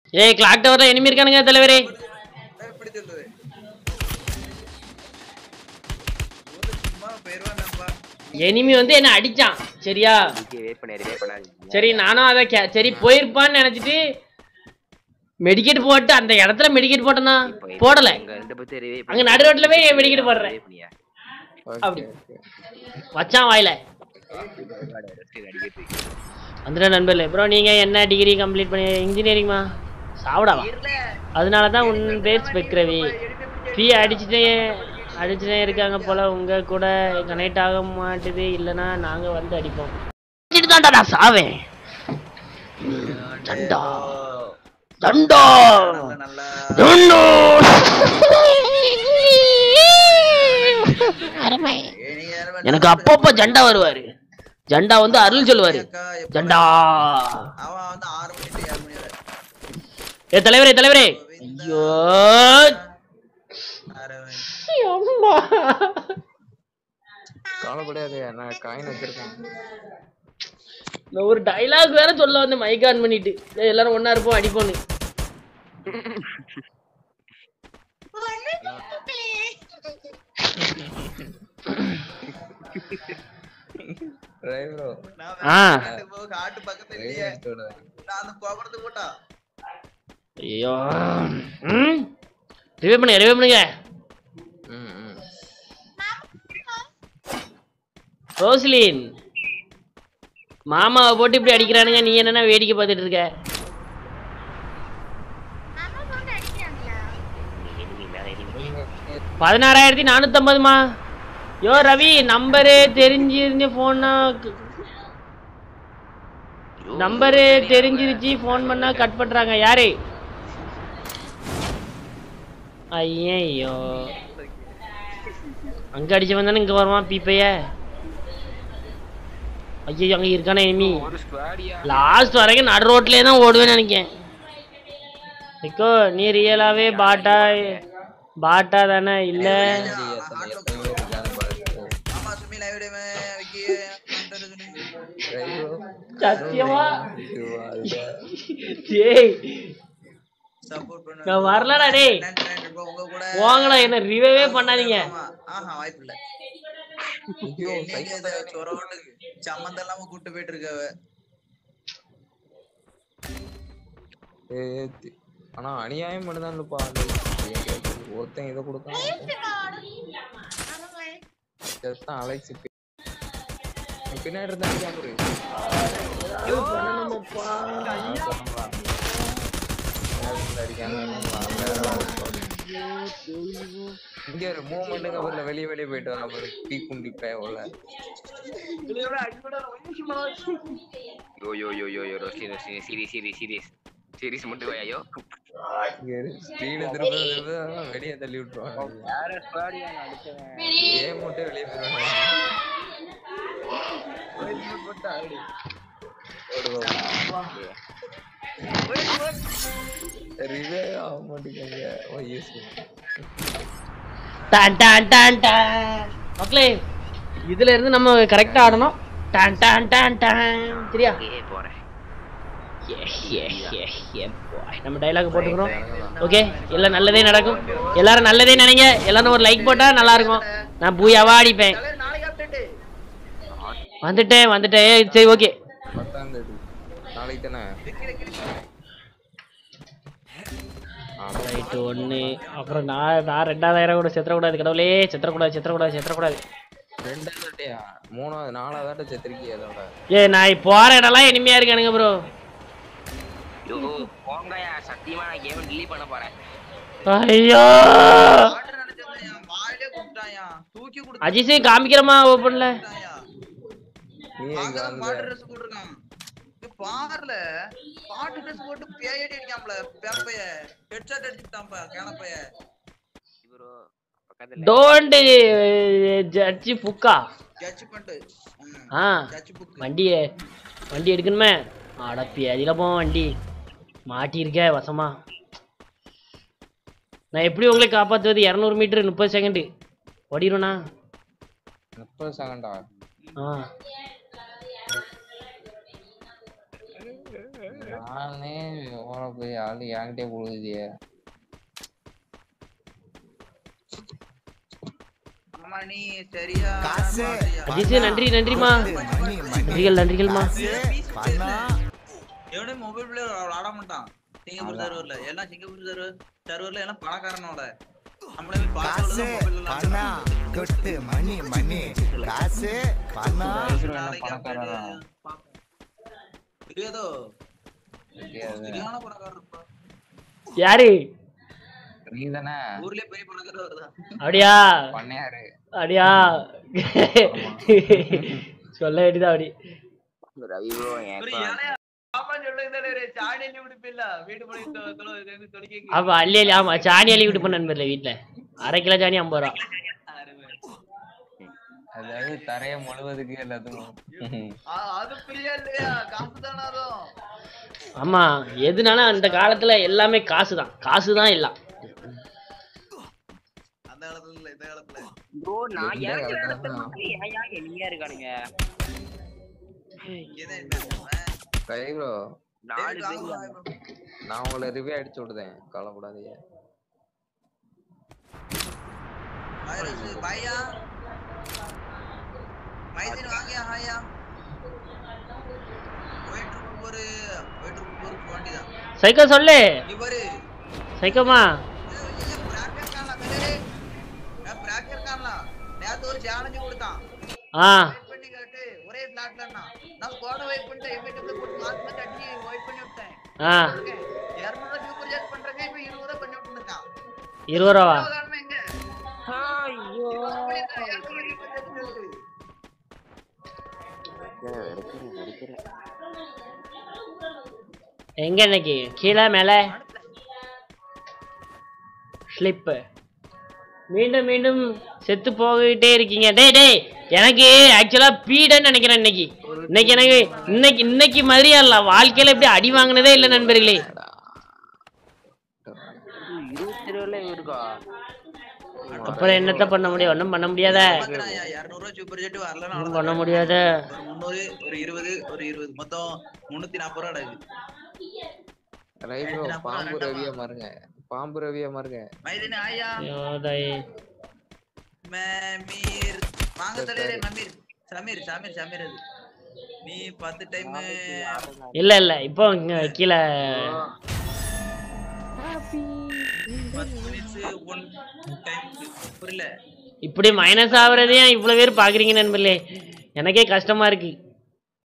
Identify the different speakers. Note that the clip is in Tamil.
Speaker 1: ஏய் கிளாக் டவர்ல எனிமி இருக்கானுங்க தலைவரே
Speaker 2: எப்படி சொல்றது ஊர்ல சும்மா போயிருவானப்பா
Speaker 1: எனிமி வந்து என்ன அடிச்சான் சரியா
Speaker 3: வெயிட் பண்ணாரு வெயிட் பண்ணாரு
Speaker 1: சரி நானும் அதை கே- சரி போயிருப்பான்னு நினைச்சிட்டு மெடிக்கெட் போட்டு அந்த இடத்துல மெடிக்கெட் போட்டனா போடல
Speaker 3: அங்க ரெண்டு பேர்த்தையும் revive
Speaker 1: அங்க
Speaker 3: பண்ணி-
Speaker 1: நடு ரோட்ல போய் மெடிக்கெட் போடுறேன்
Speaker 3: revive பண்ணியா?
Speaker 1: அப்படி வச்சான் வாயில
Speaker 3: விளையாடு, rest அடிக்கிறதுக்கு.
Speaker 1: வந்துட்ட நண்பர்களே ப்ரோ நீங்க என்ன டிகிரி கம்ப்ளீட் பண்ணி இன்ஜினியரிங்மா சாவடாவா அதனால தான் உன் பேர் ஸ்பெக் ரவி பி அடிச்சுட்டே அடிச்சுட்டே இருக்காங்க போல உங்க கூட கனெக்ட் ஆக மாட்டுது இல்லைன்னா நாங்க வந்து அடிப்போம் அடிச்சுட்டு தான்டா நான் சாவேன் தண்டா தண்டா
Speaker 2: நல்ல நல்லா
Speaker 1: தண்டா
Speaker 2: ஏய், நீங்க யாரும்
Speaker 1: எனக்கு அப்பப்போ ஜண்டா வருவாரு ஜண்டா வந்து அருள் சொல்லுவாரு
Speaker 2: அக்கா, எப்ப-
Speaker 1: ஜண்டா
Speaker 2: அவன் வந்து ஆறு மணி to ஏழு மணி வரை
Speaker 1: ஏ தலைவரே தலைவரே ஐயோ
Speaker 2: அரவன்.
Speaker 1: அம்மா
Speaker 4: கவலைப்படாது நான் காயின் வச்சிருக்கேன்
Speaker 1: நான் ஒரு டைலாக் வேற சொல்ல வந்து மைக் ஆன் பண்ணிட்டு டேய், எல்லாரும் ஒண்ணா இருப்போம் அடிப்போன்னு
Speaker 4: ரைட் ப்ரோ
Speaker 2: நான்
Speaker 1: ஆ.
Speaker 2: வேற போ, காட்டு பக்கத்துல இல்லையே நான் அந்த கோபுரத்துக்கு போட்டா
Speaker 1: ஐயோ ம் ரிவே பண்ணுங்க ரிவே பண்ணுங்க
Speaker 4: ம் ம்
Speaker 1: ரோஸ்லின் மாமாவை போட்டு இப்படி அடிக்கிறானுங்க நீ என்னன்னா வேடிக்கை பார்த்துட்டு இருக்க
Speaker 5: மாமா போட்டு அடிக்கிறாங்களா
Speaker 3: enemy மேல enemy.
Speaker 1: பதினாறாயிரத்தி நானூத்தம்பதுமா யோ ரவி நம்பரு தெரிஞ்சிருந்த போன்னா நம்பரு தெரிஞ்சிருச்சு ஃபோன் பண்ணா கட் பண்றாங்க யாரு ஐயோ அங்க அடிச்சவன் தானே இங்க வருவான் பீப்பைய ஐயோ அங்க இருக்கானே எனிமி
Speaker 4: ஒரு ஸ்குவாடியா
Speaker 1: லாஸ்ட் வரைக்கும் நடு ரோட்லயே தான் ஓடுவேன்னு நினைக்கேன் நிக்கோ நீ ரியலாவே பாட்டா பாட்டா தானே இல்ல
Speaker 2: ஆமா சுமி லைவ் டேமே விக்கி பண்றது
Speaker 1: சத்தியமா டேய்
Speaker 2: சப்போர்ட் பண்ணு
Speaker 1: நான் வரலடா டேய்
Speaker 2: நன்றி, நன்றி bro. உங்க கூட
Speaker 1: போங்கடா என்ன ரிவைவே பண்ணாதீங்க
Speaker 2: ஆமா. ஆஹா வாய்ப்பு இல்ல என்னங்க இது சொரோண்டு சம்மந்தம் இல்லாம கூட்டு போயிட்டு இருக்கவ
Speaker 4: ஏய், தி- ஆனா அநியாயம் மட்டும்தான் இல்லப்பா ஒருத்தன் இதை கொடுக்காம செத்தான் அலைச்சு பி- பின்னாடி இருந்தா அடிக்காம இரு. நான் சொன்னேன்ப்பா. பின்னாடி இருந்து அடிக்காம இருந்தோம்ப்பா. வேற ஒரு இங்க ஒரு மூமெண்ட்டுங்க பதில வெளிய வெளிய போயிட்டு வரலாம் பாரு டீ குண்டி பேவல
Speaker 3: யோ யோ யோ யோ யோ Roslin Roslin serious serious serious serious மட்டும் வாயோ
Speaker 4: ஸ்க்ரீனை திரும்ப திரும்ப வெளியே தள்ளி விட்டுருவாங்க
Speaker 3: வேற ஸ்குவாடியா அடிச்சவன்
Speaker 4: கேம் மட்டும் வெளியே போயிடுவாங்க ரிவே ஆக மாட்டேங்குங்க ஐஎஸ்
Speaker 1: டான் டான் டான் டான் மக்களே இதுல இருந்து நம்ம கரெக்டா ஆடணும் டான் டான் டான் டான் சரியா
Speaker 3: ஏ போறேன்
Speaker 1: Yeah, yeah, yeah, yeah, boy. நம்ம டைலாக் போட்டுக்கிறோம் ஓகே எல்லாம் நல்லதே நடக்கும் எல்லாரும் நல்லதே நினைங்க எல்லாரும் ஒரு லைக் போட்டா நல்லா இருக்கும் நான் பூயாவா அடிப்பேன்
Speaker 2: நாளைக்கு அப்டேட்
Speaker 1: வந்துட்டேன் வந்துட்டேன் ஏய், சரி ஓகே
Speaker 4: பத்தாம் தேதி நாளைக்கு தானே ஆமா
Speaker 1: ரைட்டு ஒன்று அப்புறம் நான் நான் ரெண்டாயிரம் கூட செத்துறக்கூடாது கடவுளே செத்துறக்கூடாது செத்துறக்கூடாது செத்துறக்கூடாது
Speaker 4: ரெண்டாவது வாட்டியா மூணாவது நாலாவது வாட்ட செத்துருக்கி அதோட
Speaker 1: ஏ நான் போற இடம்லாம் இனிமையா இருக்கானுங்க ப்ரோ
Speaker 3: யோ போங்கயா சத்தியமா நான் கேம் delete பண்ண போறேன்
Speaker 1: ஐயோ
Speaker 2: ஆர்டர் நினைச்சேன் என் வாயிலே கொடுத்தாயா தூக்கி
Speaker 1: அஜிஸே காமிக்கிறமா ஓப்பன்ல
Speaker 2: கொடுத்தாயா
Speaker 4: நீ எங்க
Speaker 2: அங்க
Speaker 4: வந்து
Speaker 2: பாட்டு ட்ரெஸ் போட்டுருக்கான் இது பாருல பாட்டு ட்ரெஸ் போட்டு பேயடி அடிக்காமல பேப்பைய ஹெட்ஷாட் அடிச்சுட்டான்ப்பா கேனப்பைய
Speaker 3: ப்ரோ பக்கத்துல
Speaker 1: டோன்ட் ஜட்ஜி புக்கா
Speaker 2: ஜட்ஜ்மெண்ட்
Speaker 1: ஆ
Speaker 2: ஜட்ஜ் புக்
Speaker 1: வண்டியே வண்டி எடுக்கணுமே அடப்பி அதில் போவோம் வண்டி மாட்டியிருக்க வசமா நான் எப்படி உங்களை காப்பாற்றுவது இரநூறு மீட்டர் முப்பது செகண்டு ஓடிடும்ண்ணா
Speaker 4: முப்பது செகண்டா
Speaker 1: ஆ
Speaker 4: நானே எவ்வளோ பெரிய ஆளு என்கிட்டயே கொடுக்குதியே
Speaker 2: ஆமா நீ சரியா
Speaker 6: காசு.
Speaker 1: அஜித் நன்றி நன்றிமா
Speaker 6: மணி மணி
Speaker 1: நன்றிகள் நன்றிகள்மா
Speaker 6: பணம்
Speaker 2: எவனும் மொபைல் பிளேயர் விளாட மாட்டான் சிங்கப்பூர் சர்வர்ல எல்லாம் சிங்கப்பூர் சர்வர் சர்வர்ல எல்லாம் பணக்காரனோட நம்மளே போய்
Speaker 6: காசு
Speaker 2: பார்த்து
Speaker 6: பணம் கொட்டு மணி மணி காசு பணம்
Speaker 4: பணக்காரரா
Speaker 2: தெரியாதோ
Speaker 4: தெரியாது
Speaker 2: சரியான பணக்காரர் இருப்பா.
Speaker 1: யாரு
Speaker 4: நீ தானே
Speaker 2: ஊர்லயே பெரிய பணக்காரர் வருதா
Speaker 1: அப்படியா
Speaker 4: பண்ணையாரு
Speaker 1: அப்படியா சொல்ல வேண்டியதா அப்படி
Speaker 3: ரவி ப்ரோ
Speaker 2: ஒரு ஏழையா ஆமா சொல்லுங்க தலைவரே சாணி அள்ளி விடுப்பில்ல வீடு மணி தொலைக்க
Speaker 1: அப்ப அள்ளி அள்ளி ஆமா சாணி அள்ளி விட்டு பண்ண நண்பர்ல வீட்டுல அரை கிலோ சாணி ஐம்பது ரூபா
Speaker 4: அதாவது தரைய முழுவதுக்கு எல்லாத்துக்கும்
Speaker 2: அது பிரியா இல்லையா காசு தானே அதுவும்
Speaker 1: ஆமா எதுனாலும் அந்த காலத்துல எல்லாமே காசு தான் காசு தான் எல்லாம்
Speaker 2: அந்த காலத்துல இல்ல இந்த காலத்துல
Speaker 3: ப்ரோ நான்
Speaker 4: எந்த
Speaker 3: இறங்குற
Speaker 4: காலத்துல
Speaker 3: இடத்துல
Speaker 4: தான்?
Speaker 3: மட்டும் ஏன் ஏன் எளிமையா இருக்கானுங்க
Speaker 2: இங்கதான் என்ன
Speaker 4: சரி ப்ரோ
Speaker 3: நாலு
Speaker 2: டேவிட்
Speaker 3: பேர்
Speaker 2: வாங்க bro.
Speaker 4: நான் உங்களை ரிவ்யூ அடிச்சு விடுதேன் கவலைப்படாதீங்க
Speaker 2: வைரஸ் பையா மைதின் வாங்கியா ஹாயா போயிட்டு இருக்கும் ஒரு போயிட்டு இருக்கும் ஒரு வண்டி தான்
Speaker 1: சைக்கோ சொல்லு
Speaker 2: இவரு
Speaker 1: சைக்கோமா
Speaker 2: பிராக்கர் காணலாம் மேலே பிராக்கர் காணலாம் நேத்து ஒரு சேலஞ்சு கொடுத்தான்
Speaker 1: ஆ
Speaker 2: வெயிட் பண்ணி கேட்டு ஒரே பிளாட்ல நான் ஸ்குவாட வெயிட் பண்ணிட்டேன் எம்எட்டு போட்டு மாத்தி மாத்தி அடிச்சு வெயிட் பண்ணி விட்டேன்
Speaker 1: ஆ
Speaker 2: இரநூறுவா சூப்பர் ஜெட் பண்றேங்க இப்ப இருபது ரூபா பண்ணி விட்டுருக்கான்
Speaker 1: இருபது ரூபாவா
Speaker 2: காரணம் எங்க
Speaker 3: ஐயோ
Speaker 1: எங்க இன்னைக்கு கீழே மேல ஸ்லிப்பு மீண்டும் மீண்டும் செத்து போகிட்டே இருக்கீங்க டேய் டேய் எனக்கு ஆக்சுவலா பீடன்னு நினைக்கிறேன் இன்னைக்கு இன்னைக்கு எனக்கு இன்னைக்கு இன்னைக்கு மாதிரியா இல்ல வாழ்க்கையில இப்படி அடி வாங்கினதே இல்லை நண்பர்களே
Speaker 3: இருபத்தி இருபதுல இருக்கா
Speaker 1: அப்புறம் என்னத்த பண்ண முடியும் ஒன்றும் பண்ண முடியாத
Speaker 2: இரநூறுவா சூப்பர் ஜெட் வரலன்னா
Speaker 1: ஒன்றும்
Speaker 2: அவ்வளவுதான்.
Speaker 1: பண்ண முடியாத
Speaker 2: ஒரு முந்நூறு ஒரு இருபது ஒரு இருபது மொத்தம் முன்னூத்தி நாற்பது ரூபா அடகு
Speaker 4: ரை ப்ரோ பாம்பு ரவியா மாறுங்க பாம்பு ரவியா மாறுங்க
Speaker 2: மைதினி ஆயா
Speaker 1: ஐயோ, தாயே.
Speaker 2: மீர் வாங்க தலைவரே நமீர் சமீர் சமீர் சமீர் அது நீ பத்து டைம்
Speaker 1: இல்ல இல்ல இப்போ இங்க கீழே
Speaker 2: பத்து மினிட்ஸ் ஒன் டைம் புரியல
Speaker 1: இப்படி மைனஸ் ஆகுறதையும் இவ்வளவு பேர் பாக்குறீங்க நண்பர்களே எனக்கே கஷ்டமா இருக்கு